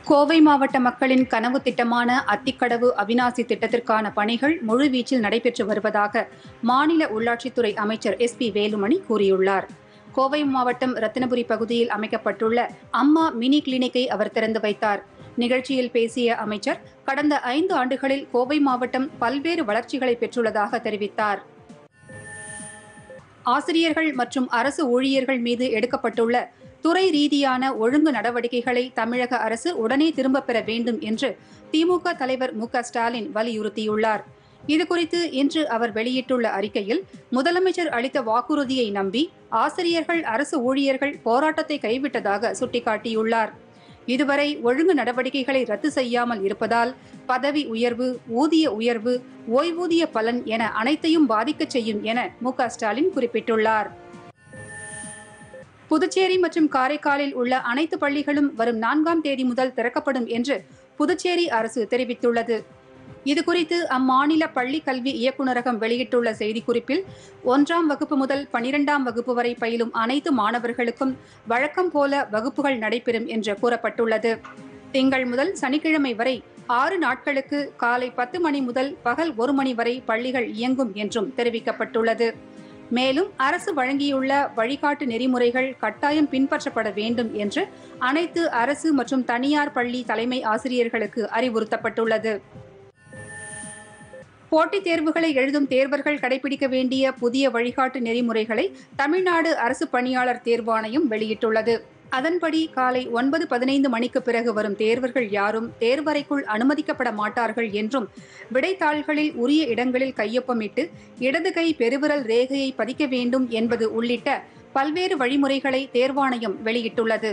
கோவை மாவட்ட மக்களின் கனவு திட்டமான அத்திக்கடவு அவிநாசி திட்டத்திற்கான பணிகள் முழுவீச்சில் நடைபெற்று வருவதாக மாநில உள்ளாட்சித்துறை அமைச்சர் எஸ் பி வேலுமணி கூறியுள்ளார் கோவை மாவட்டம் ரத்தினபுரி பகுதியில் அமைக்கப்பட்டுள்ள அம்மா மினி கிளினிக்கை அவர் திறந்து வைத்தார் நிகழ்ச்சியில் பேசிய அமைச்சர் கடந்த ஐந்து ஆண்டுகளில் கோவை மாவட்டம் பல்வேறு வளர்ச்சிகளை பெற்றுள்ளதாக தெரிவித்தார் ஆசிரியர்கள் மற்றும் அரசு ஊழியர்கள் மீது எடுக்கப்பட்டுள்ள துறை ரீதியான ஒழுங்கு நடவடிக்கைகளை தமிழக அரசு உடனே திரும்பப் பெற வேண்டும் என்று திமுக தலைவர் மு க ஸ்டாலின் வலியுறுத்தியுள்ளார் இதுகுறித்து இன்று அவர் வெளியிட்டுள்ள அறிக்கையில் முதலமைச்சர் அளித்த வாக்குறுதியை நம்பி ஆசிரியர்கள் அரசு ஊழியர்கள் போராட்டத்தை கைவிட்டதாக சுட்டிக்காட்டியுள்ளார் இதுவரை ஒழுங்கு நடவடிக்கைகளை ரத்து செய்யாமல் இருப்பதால் பதவி உயர்வு ஊதிய உயர்வு ஓய்வூதிய பலன் என அனைத்தையும் பாதிக்கச் செய்யும் என மு க ஸ்டாலின் குறிப்பிட்டுள்ளார் புதுச்சேரி மற்றும் காரைக்காலில் உள்ள அனைத்து பள்ளிகளும் வரும் நான்காம் தேதி முதல் திறக்கப்படும் என்று புதுச்சேரி அரசு தெரிவித்துள்ளது இதுகுறித்து அம்மாநில பள்ளி கல்வி இயக்குநரகம் வெளியிட்டுள்ள செய்திக்குறிப்பில் ஒன்றாம் வகுப்பு முதல் பனிரெண்டாம் வகுப்பு வரை பயிலும் அனைத்து மாணவர்களுக்கும் வழக்கம் போல வகுப்புகள் நடைபெறும் என்று கூறப்பட்டுள்ளது திங்கள் முதல் சனிக்கிழமை வரை ஆறு நாட்களுக்கு காலை பத்து மணி முதல் பகல் ஒரு மணி வரை பள்ளிகள் இயங்கும் என்றும் தெரிவிக்கப்பட்டுள்ளது மேலும் அரசு வழங்கியுள்ள வழிகாட்டு நெறிமுறைகள் கட்டாயம் பின்பற்றப்பட வேண்டும் என்று அனைத்து அரசு மற்றும் தனியார் பள்ளி தலைமை ஆசிரியர்களுக்கு அறிவுறுத்தப்பட்டுள்ளது போட்டித் தேர்வுகளை எழுதும் தேர்வர்கள் கடைபிடிக்க வேண்டிய புதிய வழிகாட்டு நெறிமுறைகளை தமிழ்நாடு அரசு பணியாளர் தேர்வாணையம் வெளியிட்டுள்ளது அதன்படி காலை ஒன்பது பதினைந்து மணிக்கு பிறகு வரும் தேர்வர்கள் யாரும் தேர்வறைக்குள் அனுமதிக்கப்பட மாட்டார்கள் என்றும் விடைத்தாள்களில் உரிய இடங்களில் கையொப்பமிட்டு இடது கை பெருவிரல் ரேகையை பதிக்க வேண்டும் என்பது உள்ளிட்ட பல்வேறு வழிமுறைகளை தேர்வாணையம் வெளியிட்டுள்ளது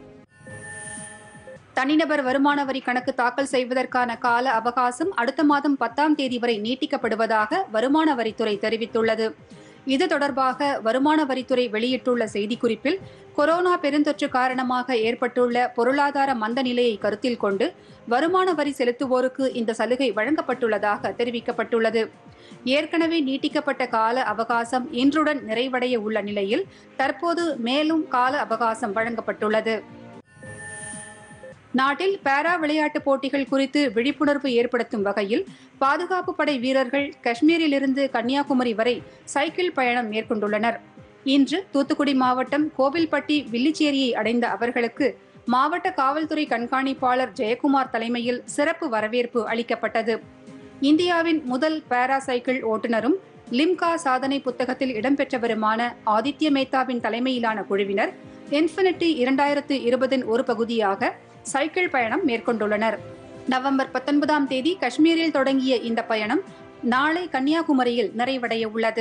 தனிநபர் வருமான வரி கணக்கு தாக்கல் செய்வதற்கான கால அவகாசம் அடுத்த மாதம் பத்தாம் தேதி வரை நீட்டிக்கப்படுவதாக வருமான வரித்துறை தெரிவித்துள்ளது இது தொடர்பாக வருமான வரித்துறை வெளியிட்டுள்ள செய்திக்குறிப்பில் கொரோனா பெருந்தொற்று காரணமாக ஏற்பட்டுள்ள பொருளாதார மந்த நிலையை கருத்தில் கொண்டு வருமான வரி செலுத்துவோருக்கு இந்த சலுகை வழங்கப்பட்டுள்ளதாக தெரிவிக்கப்பட்டுள்ளது ஏற்கனவே நீட்டிக்கப்பட்ட கால அவகாசம் இன்றுடன் நிறைவடைய உள்ள நிலையில் தற்போது மேலும் கால அவகாசம் வழங்கப்பட்டுள்ளது நாட்டில் பாரா விளையாட்டுப் போட்டிகள் குறித்து விழிப்புணர்வு ஏற்படுத்தும் வகையில் பாதுகாப்பு படை வீரர்கள் காஷ்மீரிலிருந்து கன்னியாகுமரி வரை சைக்கிள் பயணம் மேற்கொண்டுள்ளனர் இன்று தூத்துக்குடி மாவட்டம் கோவில்பட்டி வில்லிச்சேரியை அடைந்த அவர்களுக்கு மாவட்ட காவல்துறை கண்காணிப்பாளர் ஜெயக்குமார் தலைமையில் சிறப்பு வரவேற்பு அளிக்கப்பட்டது இந்தியாவின் முதல் பாரா சைக்கிள் ஓட்டுநரும் லிம்கா சாதனை புத்தகத்தில் இடம்பெற்றவருமான ஆதித்ய மேத்தாவின் தலைமையிலான குழுவினர் இன்ஃபினிட்டி இரண்டாயிரத்து இருபதின் ஒரு பகுதியாக சைக்கிள் பயணம் மேற்கொண்டுள்ளனர் நவம்பர் பத்தொன்பதாம் தேதி காஷ்மீரில் தொடங்கிய இந்த பயணம் நாளை கன்னியாகுமரியில் நிறைவடைய உள்ளது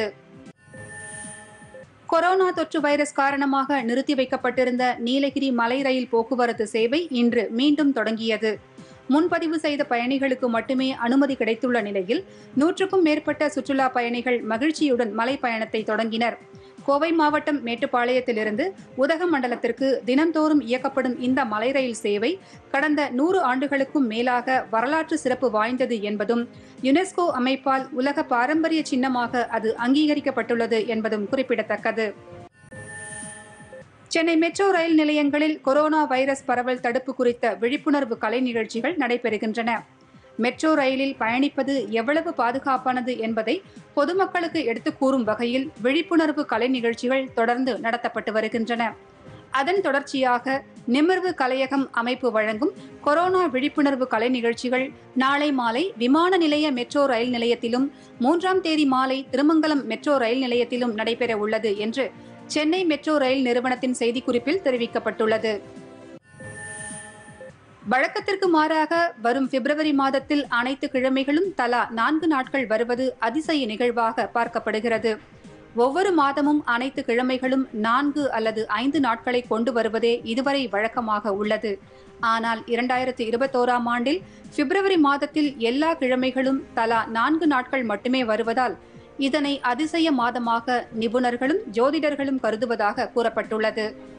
கொரோனா தொற்று வைரஸ் காரணமாக நிறுத்தி வைக்கப்பட்டிருந்த நீலகிரி மலை ரயில் போக்குவரத்து சேவை இன்று மீண்டும் தொடங்கியது முன்பதிவு செய்த பயணிகளுக்கு மட்டுமே அனுமதி கிடைத்துள்ள நிலையில் நூற்றுக்கும் மேற்பட்ட சுற்றுலா பயணிகள் மகிழ்ச்சியுடன் மலை பயணத்தை தொடங்கினர் கோவை மாவட்டம் மேட்டுப்பாளையத்திலிருந்து உதகமண்டலத்திற்கு தினந்தோறும் இயக்கப்படும் இந்த மலை ரயில் சேவை கடந்த நூறு ஆண்டுகளுக்கும் மேலாக வரலாற்று சிறப்பு வாய்ந்தது என்பதும் யுனெஸ்கோ அமைப்பால் உலக பாரம்பரிய சின்னமாக அது அங்கீகரிக்கப்பட்டுள்ளது என்பதும் குறிப்பிடத்தக்கது சென்னை மெட்ரோ ரயில் நிலையங்களில் கொரோனா வைரஸ் பரவல் தடுப்பு குறித்த விழிப்புணர்வு கலை நிகழ்ச்சிகள் நடைபெறுகின்றன மெட்ரோ ரயிலில் பயணிப்பது எவ்வளவு பாதுகாப்பானது என்பதை பொதுமக்களுக்கு எடுத்துக் கூறும் வகையில் விழிப்புணர்வு கலை நிகழ்ச்சிகள் தொடர்ந்து நடத்தப்பட்டு வருகின்றன அதன் தொடர்ச்சியாக நிமிர்வு கலையகம் அமைப்பு வழங்கும் கொரோனா விழிப்புணர்வு கலை நிகழ்ச்சிகள் நாளை மாலை விமான நிலைய மெட்ரோ ரயில் நிலையத்திலும் மூன்றாம் தேதி மாலை திருமங்கலம் மெட்ரோ ரயில் நிலையத்திலும் நடைபெற உள்ளது என்று சென்னை மெட்ரோ ரயில் நிறுவனத்தின் செய்திக்குறிப்பில் தெரிவிக்கப்பட்டுள்ளது வழக்கத்திற்கு மாறாக வரும் பிப்ரவரி மாதத்தில் அனைத்து கிழமைகளும் தலா நான்கு நாட்கள் வருவது அதிசய நிகழ்வாக பார்க்கப்படுகிறது ஒவ்வொரு மாதமும் அனைத்து கிழமைகளும் நான்கு அல்லது ஐந்து நாட்களை கொண்டு வருவதே இதுவரை வழக்கமாக உள்ளது ஆனால் இரண்டாயிரத்து இருபத்தோராம் ஆண்டில் பிப்ரவரி மாதத்தில் எல்லா கிழமைகளும் தலா நான்கு நாட்கள் மட்டுமே வருவதால் இதனை அதிசய மாதமாக நிபுணர்களும் ஜோதிடர்களும் கருதுவதாக கூறப்பட்டுள்ளது